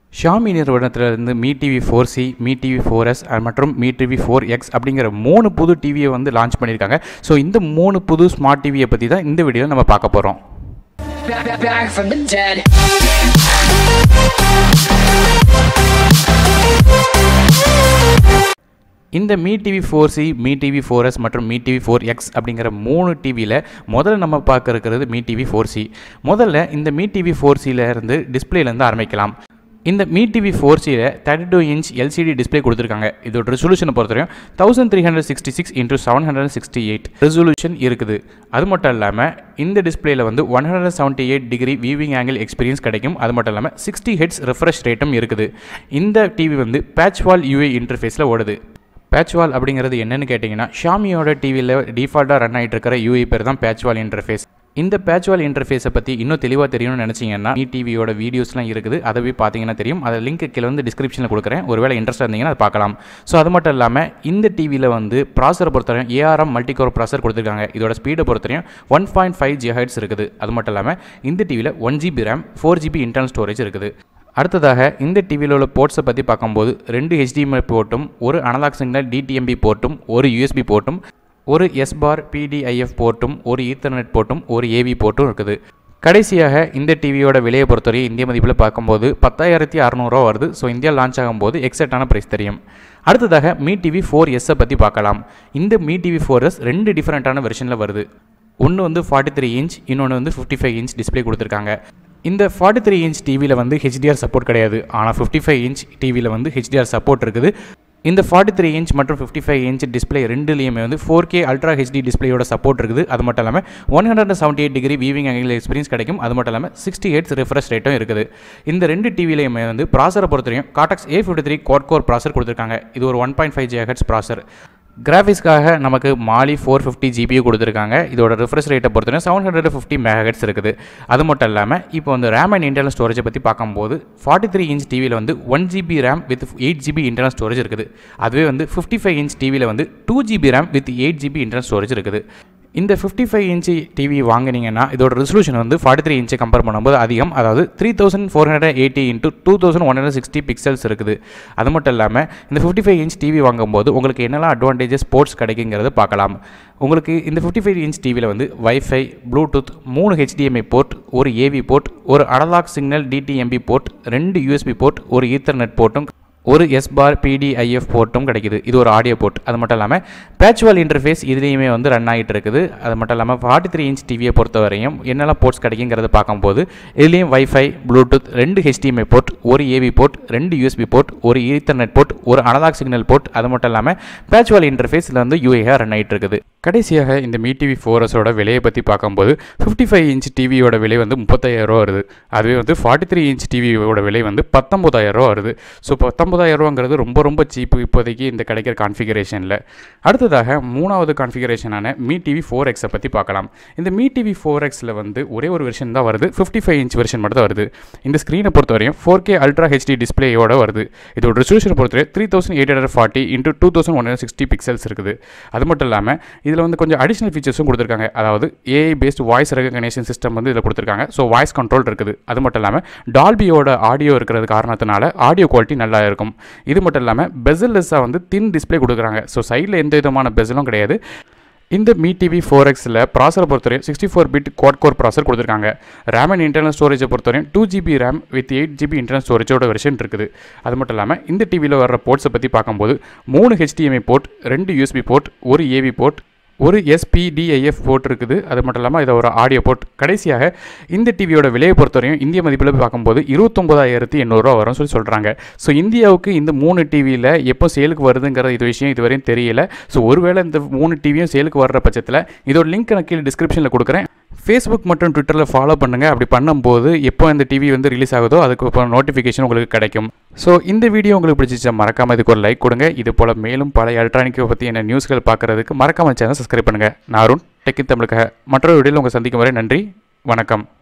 Xiaomi நிறுவனத்திலிருந்து Mi TV four C Mi TV four S மற்றும் Mi TV four X அப்படிங்கிற மூணு புது டிவியை வந்து லான்ச் பண்ணியிருக்காங்க ஸோ இந்த மூணு புது ஸ்மார்ட் டிவியை பற்றி தான் இந்த வீடியோவில் நம்ம பார்க்க போகிறோம் back, back, back from the dead. இந்த Mi TV four C Mi TV four S மற்றும் மீ டிவி ஃபோர் எக்ஸ் அப்படிங்கிற மூணு டிவியில் முதல்ல நம்ம பார்க்க இருக்கிறது மீ டிவி ஃபோர் சி முதல்ல இந்த மீ டிவி ஃபோர் இருந்து டிஸ்பிளேலேருந்து ஆரம்பிக்கலாம் இந்த மீ டிவி ஃபோர் சியில் thirty two inch LCD display கொடுத்துருக்காங்க இதோட ரெசல்யூஷனை பொறுத்தவரையும் thousand three hundred sixty six into seven hundred sixty eight resolution இருக்குது அது மட்டும் இல்லாமல் இந்த டிஸ்பிளேல வந்து one hundred seventy eight degree viewing angle experience கிடைக்கும் அது மட்டும் இல்லாமல் சிக்ஸ்டி ஹெட்ஸ் ரெஃப்ரெஷ் ரேட்டும் இருக்குது இந்த டிவி வந்து பேட்ச் வால் யூஏ இன்டர்ஃபேஸில் ஓடுது பேட்ச் வால் அப்படிங்கிறது என்னன்னு கேட்டிங்கன்னா ஷாமியோட டிவியில் டிஃபால்ட்டாக ரன் ஆகிட்டு இருக்கிற யூஐ பேர் தான் பேட்ச் வால் இன்டர்ஃபேஸ் இந்த பேட்ச் வால் இன்டர்ஃபேஸை பற்றி இன்னும் தெளிவாக தெரியணும்னு நினச்சிங்கன்னா மீ டிவியோட வீடியோஸ்லாம் இருக்குது அதை போய் பார்த்தீங்கன்னா தெரியும் அதை லிங்க் கீழே வந்து டிஸ்கிரிப்ஷனில் கொடுக்குறேன் ஒருவேளை இன்ட்ரெஸ்ட் இருந்தீங்கன்னா அதை பார்க்கலாம் ஸோ அது மட்டும் இல்லாமல் இந்த டிவியில் வந்து ப்ராசரை பொறுத்தவரையும் ஏஆர்எம் மல்டிகோர் ப்ராசர் கொடுத்துருக்காங்க இதோட ஸ்பீடை பொறுத்தவரையும் ஒன் பாயிண்ட் ஃபைவ் ஜிஹெட்ஸ் இருக்குது அது மட்டும் இல்லாமல் இந்த டிவியில் one GB RAM four GB internal storage இருக்குது அடுத்ததாக இந்த டிவியில் உள்ள போர்ட்ஸை பற்றி பார்க்கும்போது ரெண்டு HDMI போர்ட்டும் ஒரு அனலாக் சிக்னல் டிடிஎம்பி போர்ட்டும் ஒரு யூஎஸ்பி போர்ட்டும் ஒரு எஸ் பார் பிடிஐஎஃப் போர்ட்டும் ஒரு ஈத்தர்நெட் போர்ட்டும் ஒரு ஏவி போர்ட்டும் இருக்குது கடைசியாக இந்த டிவியோட விலையை பொறுத்தவரை இந்திய மதிப்பில் பார்க்கும்போது பத்தாயிரத்தி அறநூறுவா வருது ஸோ இந்தியா லான்ச் ஆகும்போது எக்ஸாக்டான ப்ரைஸ் தெரியும் அடுத்ததாக மீ டிவி ஃபோர் எஸ்ஸை பற்றி பார்க்கலாம் இந்த மீ டிவி ஃபோர் எஸ் ரெண்டு டிஃப்ரெண்ட்டான வெர்ஷனில் வருது ஒன்று வந்து ஃபார்ட்டி த்ரீ இன்ச் இன்னொன்று வந்து ஃபிஃப்டி ஃபைவ் இன்ச் டிஸ்பிளே கொடுத்துருக்காங்க இந்த ஃபார்ட்டி த்ரீ இன்ச் டிவியில் வந்து ஹெச்டிஆர் சப்போர்ட் கிடையாது ஆனால் ஃபிஃப்டி ஃபைவ் இன்ச் டிவியில் வந்து ஹெச்டிஆர் சப்போர்ட் இருக்குது இந்த ஃபார்ட்டி த்ரீ இன்ச் மற்றும் ஃபிஃப்டி ஃபைவ் இன்ச் டிஸ்பிளே ரெண்டுலேயுமே வந்து ஃபோர் கே அல்ட்ரா ஹெச்டி டிஸ்பிளேயோட சப்போர்ட் இருக்குது அது மட்டும் இல்லாமல் one hundred seventy eight degree viewing angle experience கிடைக்கும் அது மட்டும் இல்லாமல் சிக்ஸ்டி எயிட்ஸ் ரிஃப்ரெஷ் ரேட்டும் இருக்குது இந்த ரெண்டு டிவிலையுமே வந்து ப்ராசரை பொறுத்தவரையும் Cortex A fifty three quad core processor கொடுத்துருக்காங்க இது ஒரு ஒன் பாயிண்ட் ஃபைவ் ஜிஹெட்ஸ் ப்ராசர் கிராஃபிக்ஸ்க்காக நமக்கு மாலி ஃபோர் ஃபிஃப்டி ஜிபியூ கொடுத்துருக்காங்க இதோட ரிஃப்ரெஷ் ரேட்டை பொறுத்தவரை செவன் ஹண்ட்ரட் ஃபிஃப்டி மெகாஹெட்ஸ் இருக்குது அது மட்டும் இல்லாமல் இப்போ வந்து ரேம் அண்ட் இன்டர்னல் ஸ்டோரேஜை பற்றி பார்க்கும்போது ஃபார்ட்டி த்ரீ இன்ச் டிவியில் வந்து one GB RAM with eight GB internal storage இருக்குது அதுவே வந்து ஃபிஃப்டி ஃபைவ் இன்ச் டிவியில் வந்து two GB RAM with eight GB internal storage இருக்குது இந்த ஃபிஃப்டி ஃபைவ் இன்ச்சு டிவி வாங்கினீங்கன்னா இதோட ரெசல்யூஷன் வந்து ஃபார்ட்டி த்ரீ இன்ச்சை கம்பேர் பண்ணும்போது அதிகம் அதாவது three thousand four hundred eighty into two thousand one hundred sixty pixels இருக்குது அது மட்டும் இல்லாமல் இந்த ஃபிஃப்டி ஃபைவ் இன்ச் டிவி வாங்கும்போது உங்களுக்கு என்னெல்லாம் அட்வான்டேஜஸ் ஸ்போர்ட்ஸ் கிடைக்குங்கிறத பார்க்கலாம் உங்களுக்கு இந்த ஃபிஃப்டி ஃபைவ் இன்ச் டிவியில் வந்து வைஃபை ப்ளூடூத் மூணு ஹெச்டிஎம்ஐ போர்ட் ஒரு ஏவி போர்ட் ஒரு அனலாக் சிக்னல் டிடிஎம்பி போர்ட் ரெண்டு யூஎஸ்பி போர்ட் ஒரு ஈத்தர்நெட் போர்ட்டும் ஒரு எஸ் பார் பிடிஐஎஃப் போர்ட்டும் கிடைக்குது இது ஒரு ஆடியோ போர்ட் அது மட்டும் இல்லாமல் பேட்சுவல் இன்டர்ஃபேஸ் இதுலேயுமே வந்து ரன் ஆகிட்டு இருக்குது அது மட்டும் இல்லாமல் ஃபார்ட்டி த்ரீ இன்ச் டிவியை பொறுத்த வரையும் என்னெல்லாம் போர்ட்ஸ் கிடைக்குங்கிறத பார்க்கும்போது இதுலேயும் வைஃபை ப்ளூடூத் ரெண்டு ஹெச்டிஎம்ஐ போர்ட் ஒரு ஏவி போர்ட் ரெண்டு யூஎஸ்பி போர்ட் ஒரு ஈத்தர்நெட் போர்ட் ஒரு அனலாக் சிக்னல் போர்ட் அது மட்டும் இல்லாமல் பேட்சுவல் இன்டர்ஃபேஸ் இதில் வந்து யூஏஆ ரன் ஆகிட்டு இருக்குது கடைசியாக இந்த மீ டிவி ஃபோரஸோட விலையை பற்றி பார்க்கும்போது ஃபிஃப்டி ஃபைவ் இன்ச் டிவியோட விலை வந்து முப்பத்தாயிரம் ரூபா வருது அதுவே வந்து ஃபார்ட்டி த்ரீ இன்ச் டிவியோட விலை வந்து பத்தொம்பதாயிரம் ரூபா வருது ஸோ பத்தொம்பதாயிரம் ரூபாங்கிறது ரொம்ப ரொம்ப சீப்பு இப்போதைக்கு இந்த கிடைக்கிற கான்ஃபிகரேஷனில் அடுத்ததாக மூணாவது கான்ஃபிகரேஷனான மீ டிவி ஃபோர் எக்ஸை பற்றி பார்க்கலாம் இந்த மீ டிவி ஃபோர் எக்ஸில் வந்து ஒரே ஒரு வெர்ஷன் தான் வருது ஃபிஃப்டி ஃபைவ் இன்ச் வெர்ஷன் மட்டும் தான் வருது இந்த ஸ்க்ரீனை பொறுத்தவரையும் ஃபோர் கே அல்ட்ரா ஹெச்டி டிஸ்பிளேயோட வருது இதோட ரெசல்யூஷனை பொறுத்தவரை three thousand eight hundred forty into two thousand one hundred sixty pixels இருக்குது அது மட்டும் இல்லாமல் இதில் வந்து கொஞ்சம் அடிஷனல் ஃபீச்சர்ஸும் கொடுத்துருக்காங்க அதாவது AI based voice recognition system வந்து இதில் கொடுத்துருக்காங்க ஸோ வாய்ஸ் கண்ட்ரோல் இருக்குது அது மட்டும் இல்லாமல் டால்பியோட ஆடியோ இருக்கிறது காரணத்தினால ஆடியோ குவாலிட்டி நல்லா இருக்கும் இது மட்டும் இல்லாமல் பெசல்லெஸ்ஸாக வந்து தின் டிஸ்பிளே கொடுக்குறாங்க ஸோ சைடில் எந்த விதமான பெசலும் கிடையாது இந்த மீ டிவி ஃபோர் எக்ஸில் ப்ராசரை பொறுத்தவரையும் sixty four bit quad core processor கொடுத்துருக்காங்க ரேம் அண்ட் இன்டர்னல் ஸ்டோரேஜை பொறுத்தவரையும் two GB RAM with eight GB internal ஸ்டோரேஜோட வெர்ஷன் இருக்குது அது மட்டும் இல்லாமல் இந்த டிவியில் வர போர்ட்ஸை பற்றி பார்க்கும்போது மூணு ஹெச்டிஎம்ஐ போர்ட் ரெண்டு யூஎஸ்பி போர்ட் ஒரு ஏவி போர்ட் ஒரு எஸ்பிடிஐஎஃப் போர்ட் இருக்குது அது மட்டும் இல்லாமல் இதை ஒரு ஆடியோ போர்ட் கடைசியாக இந்த டிவியோட விலையை பொறுத்தவரையும் இந்திய மதிப்பில் போய் பார்க்கும்போது இருபத்தொம்பதாயிரத்தி எண்ணூறுரூவா வரும் சொல்லி சொல்கிறாங்க ஸோ இந்தியாவுக்கு இந்த மூணு டிவியில் எப்போ சேலுக்கு வருதுங்கிற இது விஷயம் இதுவரையும் தெரியல ஸோ ஒருவேளை இந்த மூணு டிவியும் சேலுக்கு வர்ற பட்சத்தில் இதோட லிங்க் நான் கீழே டிஸ்கிரிப்ஷனில் கொடுக்குறேன் ஃபேஸ்புக் மற்றும் ட்விட்டரில் ஃபாலோ பண்ணுங்கள் அப்படி பண்ணும்போது எப்போ இந்த டிவி வந்து ரிலீஸ் ஆகுதோ அதுக்கு இப்போ நோட்டிஃபிகேஷன் உங்களுக்கு கிடைக்கும் ஸோ இந்த வீடியோ உங்களுக்கு பிடிச்சிச்சா மறக்காமல் இதுக்கு ஒரு லைக் கொடுங்க இது போல் மேலும் பல எலக்ட்ரானிக்கை பற்றி என்ன நியூஸ்கள் பார்க்குறதுக்கு மறக்காமல் சேனல் சப்ஸ்கிரைப் பண்ணுங்கள் நான் அருண் டெக்கின் தமிழுக்காக மற்றொரு வீடியோவில் உங்கள் சந்திக்கும் வரை நன்றி வணக்கம்